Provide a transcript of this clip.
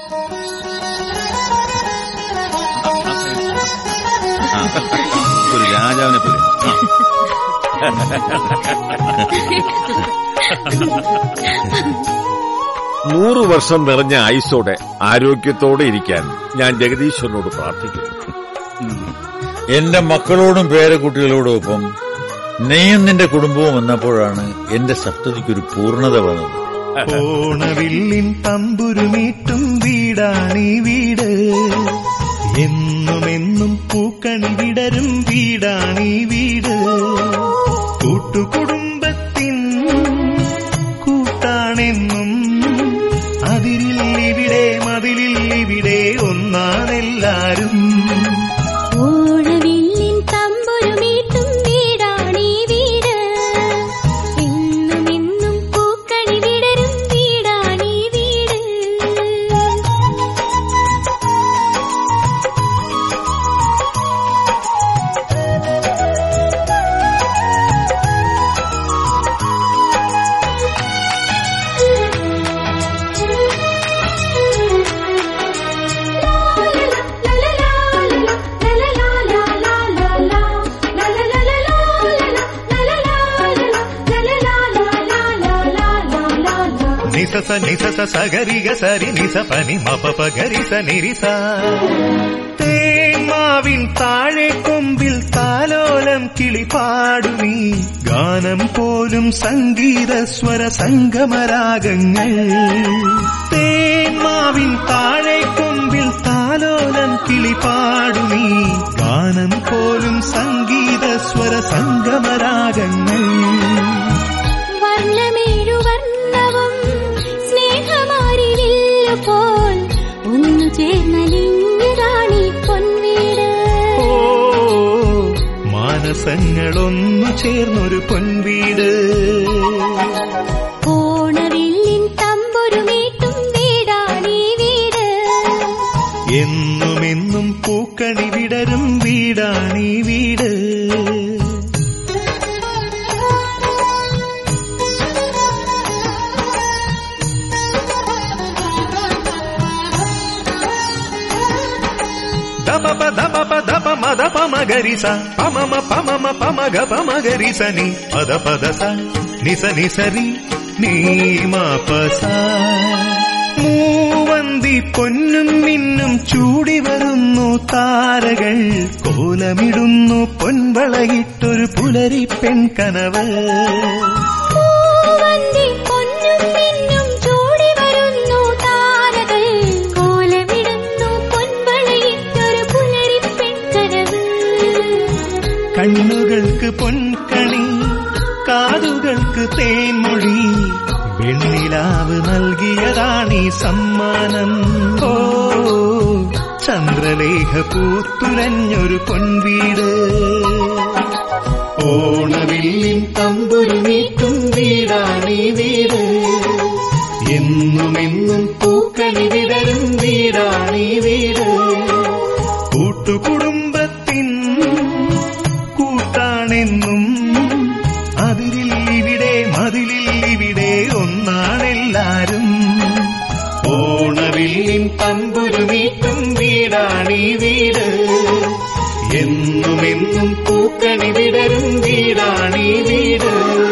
ആ, ഒരു രാജാവിനെ പോലെ ആ. നൂറു വർഷം നിറഞ്ഞ ആയുസോടെ ആരോഗ്യത്തോടെ ഇരിക്കാൻ ഞാൻ ജഗദീശ്വരനോട് പ്രാർത്ഥിക്കുന്നു എന്റെ മക്കളോടും പേരക്കുട്ടികളോടും ഒപ്പം നെയ്യും നിന്റെ കുടുംബവും വന്നപ്പോഴാണ് എന്റെ സപ്തതിക്കൊരു പൂർണ്ണത വന്നത് ഓണവില്ലിൻ തമ്പുരുമീട്ടും വീടാണീ വീട് എന്നുമെന്നും പൂക്കണി വിടരും വീടാണീ വീട് കൂട്ടുകുടുംബത്തിൻ കൂട്ടാണെന്നും അതിരിൽ ഇവിടെ മതിലിൽ ഇവിടെ ഒന്നാണെല്ലാരും ഓണവില്ലിൻ തമ്പുരുമീട്ടും വീടാണീ വീട് എന്നും എന്നും പൂക്കണി വിടരും വീടാണീ വീട് నిసస నిసస సగరిగ సరి నిస పని మప పగరిస నిరిస തേന്മാവിൻ താഴെ കൊമ്പിൽ താലോലം കിളിപാടുമീ ഗാനം പോലും സംഗീത സ്വര സംഗമരാഗങ്ങൾ തേന്മാവിൻ താഴെ കൊമ്പിൽ താലോലം കിളിപാടുമീ ഗാനം പോലും സംഗീത സ്വര സംഗമരാഗങ്ങൾ വർണ്ണമേഴു വർണ്ണവും സ്നേഹമാരിവില്ലു പോൽ ഒന്നു ചേർന്നലിഞ്ഞതാണീ പൊൻവീട് ഓ മാനസങ്ങളൊന്നു ചേർന്നൊരു പൊൻവീട് ഓണവില്ലിൻ തമ്പുരുമീട്ടും വീടാണീ വീട് എന്നുമെന്നും പൂക്കണി വിടരും വീടാണീ വീട് దపప దపప దప మద పమగరిస పమమ పమమ పమగ పమగరిస ని పద పదస నిస నిసరి നീ മാപ്പസ മൂവന്തി പൊന്നും മിന്നും ചൂടി വരുന്നു താരകൾ കോലമിടുന്നു പൊൻവളയിട്ടൊരു പുലരി പെൺകനവ് പൂവന്തി പൊന്നും മിന്നും ചൂടി വരുന്നു താരകൾ കോലമിടുന്നു പൊൻവളയിട്ടൊരു പുലരിപ്പെൺകനവ് കണ്ണുകൾക്ക് പൊൻകണി കാതുകൾക്ക് തേൻമൊഴി വെണ്ണിലാവ് നൽകിയതാണീ സമ്മാനം ഓ ചന്ദ്രലേഖ പൂത്തുലഞ്ഞൊരു പൊൻവീട് ഓണവില്ലിൻ തമ്പുരുമീട്ടും വീടാണീ വീട് എന്നുമെന്നും പൂക്കളി വിടരും വീടാണീ വീട് കൂട്ടുകുടുംബത്തിൻ കൂട്ടാണെന്നും അതിരിൽ ഇവിടെ മതിലിൽ ഇവിടെ ഒന്നാണെല്ലാരും ഓണവില്ലിൻ തമ്പുരുമീട്ടും വീടാണീ വീട് എന്നുമെന്നും പൂക്കണി വിടരും വീടാണീ വീട്